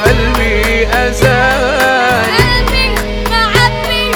وقلبي أذان قلبي معبي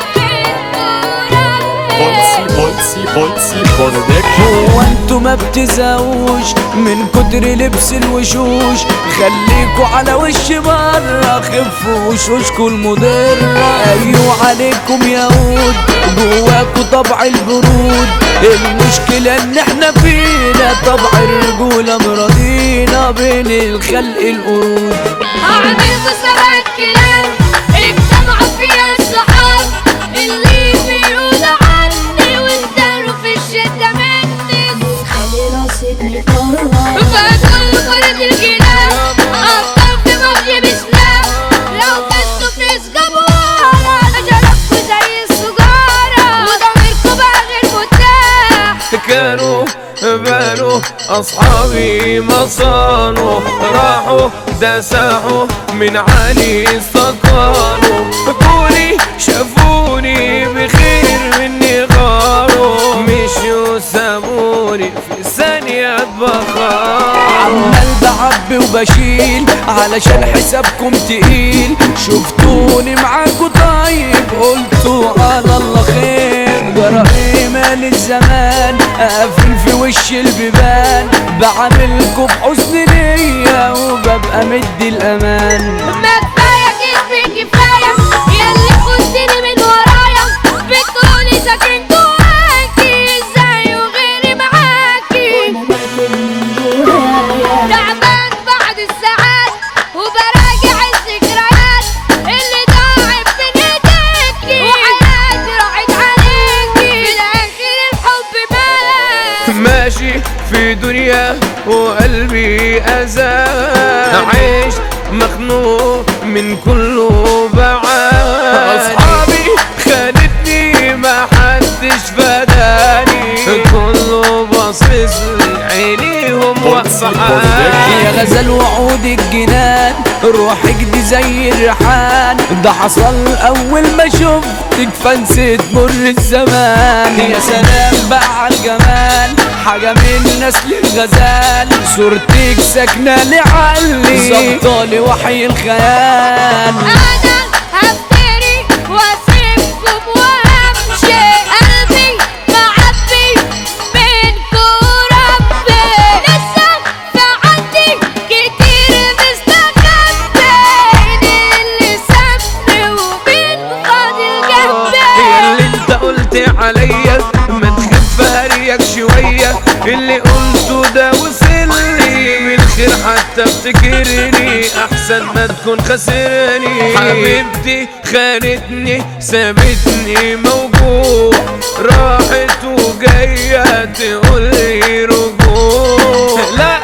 بولسي بولسي بولسي برودكشن هو انتوا ما بتزهقوش من كتر لبس الوشوش خليكوا على وش بره خفوا وشوشكوا المضرة ايوه عليكم يهود جواكوا طبع البرود المشكلة ان احنا فينا طبع الرجولة مراضينا بين الخلق القرود هعملكوا سبع كلام اجتمعوا فيها الصحاب اللي بيقولوا عني وانتروا في الشدة مني خلي راسك مطرة فكل فرد الكلاب أفضل في مغيب سلام لو كنتوا بتسجبوا ورا أجربكوا زي السجارة وضميركوا بقى غير متاح كانوا بانوا أصحابي ما صانوا راحوا دساحوا من علي استقالوا قولي شافوني بخير مني غاروا مشوا سابوني في ثانية بخار عمال بعبي وبشيل علشان حسابكم تقيل شفتوني معاكوا طيب قلتوا على الله خير جرى ايه مال الزمان قافل في وش البيبان بعملكوا بحسن نية وببقى مدي الامان ما كفاية كذب كفاية ياللي خدتني من ورايا بتقولي ساكن جواكي ازاي وغيري معاكي تعبان بعد الساعات وبراجع الذكريات اللي ضاعت من ايديكي وحياتي راحت عليكي في الاخر الحب مات ماشي في دنيا وقلبي أذان عشت مخنوق من كله بعاد أصحابي خانتني ما حدش فداني كله باصص لي عينيهم وصحاني يا غزل وعود الجنان روحك دي زي الريحان ده حصل اول ما شفتك فنسيت مر الزمان يا سلام بقى على الجمال حاجة من نسل الغزال صورتك ساكنة لعلي ظبطالي وحي الخيال انا هفتري واسيبكم وامشي قلبي معبي بينكم ربي لسه في عندي كتير مستخبي مين اللي سابني ومين فاضل يا اللي جنبي انت قلت عليا ما تخف هريك شوية اللي قلته ده وصلني بالخير حتى افتكرني احسن ما تكون خسرني حبيبتي خانتني سابتني موجوع راحت وجاية تقولي رجوع لا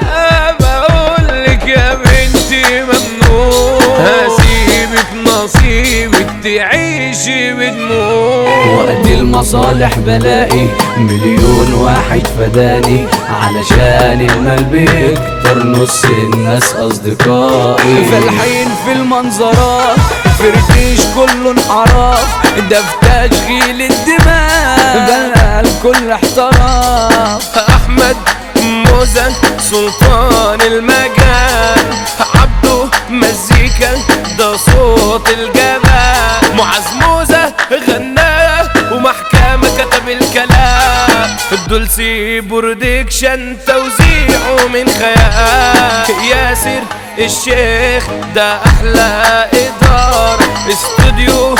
بقولك يا بنتي ممنوع هسيبك نصيبك تعيشي بدموع وقت المصالح بلاقي مليون واحد فداني علشان المال بيكتر نص الناس اصدقائي فالحين في المنظرات فركش كله انحراف ده في تشغيل الدماغ بقى الكل احتراف احمد موزة سلطان المجال عبده مزيكا ده صوت الجبال معاذ موزة غناه ومحكمة كتب الكلام الدولسي بوردكشن توزيعه من خيال ياسر الشيخ ده احلى ادارة استوديو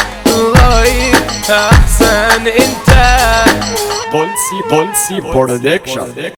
لايف احسن انتاج بولسي بولسي برودكشن